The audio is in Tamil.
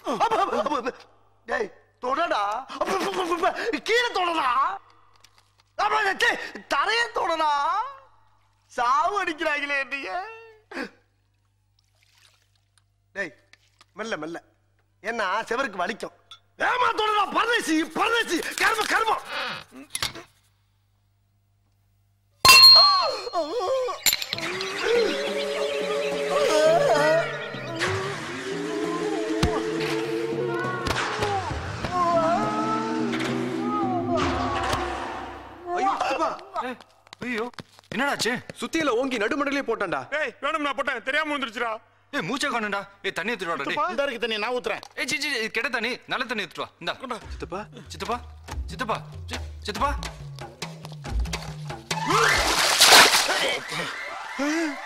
அப்ப, அப்ப, அப்ப, அப்ப. டேய் தொடடா அப்ப, அப்ப, அப்ப, அப்ப. கீழே தொடடா அப்ப, டேய், தரைய தொடடா சாவு அடிக்கிறாங்களே நீங்க டேய் மெல்ல மெல்ல என்ன செவருக்கு வலிக்கும் ஏமா தொடடா பரதேசி பரதேசி கர்ம கர்மம் ஐயோ சித்தப்பா ஐயோ என்னடாச்சு சுத்தியில ஓங்கி நடுமண்டலே போட்டான்டா ஏய் வேணும் நான் போட்டேன் தெரியாம வந்துருச்சுடா ஏய் மூச்சை காணும்டா ஏய் தண்ணி எடுத்துட்டு வாடா டேய் இந்த இருக்கு தண்ணி நான் ஊத்துறேன் ஏய் சி சி இது கெட்ட தண்ணி நல்ல தண்ணி எடுத்துட்டு வா இந்தா சித்தப்பா சித்தப்பா சித்தப்பா சி- சித்தப்பா